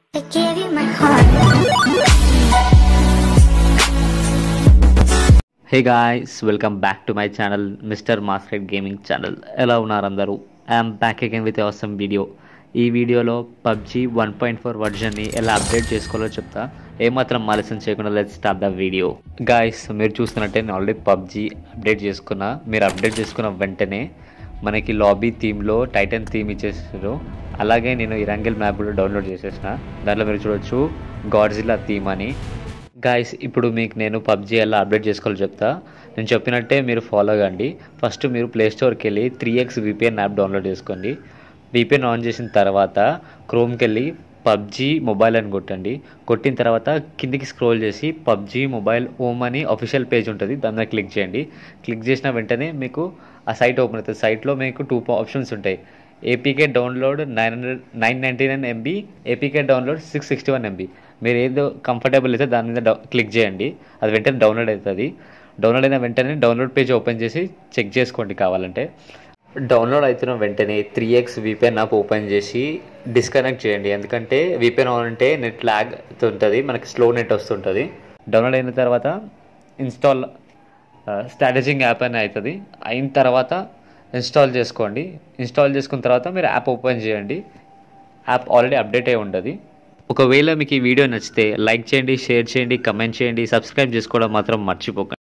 I gave you my heart. Hey guys welcome back to my channel mister musket gaming channel ఎలా ఉన్నారు అందరూ I'm back again with అవసరం video ఈ వీడియోలో PUBG one point four వర్జన్ని ఎలా update చేసుకోవాలో చెప్తా ఏమాత్రం ఆలస్యం చేయకుండా let start the video guys మీరు చూస్తున్నట్టే నేను ఆల్రెడీ పబ్జీ అప్డేట్ చేసుకున్నా మీరు అప్డేట్ చేసుకున్న వెంటనే మనకి లాబీ థీమ్లో టైటన్ థీమ్ ఇచ్చేసారు అలాగే నేను ఇరంగిల్ మ్యాప్ కూడా డౌన్లోడ్ చేసేసిన దాంట్లో మీరు చూడొచ్చు గాడ్జిల్లా థీమ్ అని గాయస్ ఇప్పుడు మీకు నేను పబ్జీ ఎలా అప్డేట్ చేసుకోవాలో చెప్తా నేను చెప్పినట్టే మీరు ఫాలో కండి ఫస్ట్ మీరు ప్లే స్టోర్కి వెళ్ళి three X VPN app download చేసుకోండి విపిఎన్ ఆన్ చేసిన తర్వాత క్రోమ్కి వెళ్ళి పబ్జీ మొబైల్ అని కొట్టండి కొట్టిన తర్వాత కిందికి స్క్రోల్ చేసి పబ్జీ మొబైల్ హోమ్ అని అఫీషియల్ పేజ్ ఉంటుంది దాని మీద క్లిక్ చేయండి క్లిక్ చేసిన వెంటనే మీకు ఆ సైట్ ఓపెన్ అవుతుంది సైట్లో మీకు టూ ఆప్షన్స్ ఉంటాయి APK download nine hundred nine ninety nine MB APK download six sixty one MB మీరు ఏదో కంఫర్టబుల్ అయితే దాని మీద డౌ క్లిక్ చేయండి అది వెంటనే డౌన్లోడ్ అవుతుంది డౌన్లోడ్ అయిన వెంటనే డౌన్లోడ్ పేజ్ ఓపెన్ చేసి చెక్ చేసుకోండి కావాలంటే డౌన్లోడ్ అవుతున్న వెంటనే three X VPN app open చేసి డిస్కనెక్ట్ చేయండి ఎందుకంటే విపిఎన్ ఆన్ అంటే నెట్ ల్యాగ్ ఉంటుంది మనకి స్లో నెట్ వస్తుంటుంది డౌన్లోడ్ అయిన తర్వాత ఇన్స్టాల్ స్ట్రాటజింగ్ యాప్ అని అవుతుంది అయిన తర్వాత ఇన్స్టాల్ చేసుకోండి ఇన్స్టాల్ చేసుకున్న తర్వాత మీరు యాప్ ఓపెన్ చేయండి యాప్ ఆల్రెడీ అప్డేట్ అయి ఉంటుంది ఒకవేళ మీకు ఈ వీడియో నచ్చితే లైక్ చేయండి షేర్ చేయండి కమెంట్ చేయండి సబ్స్క్రైబ్ చేసుకోవడం మాత్రం మర్చిపోకండి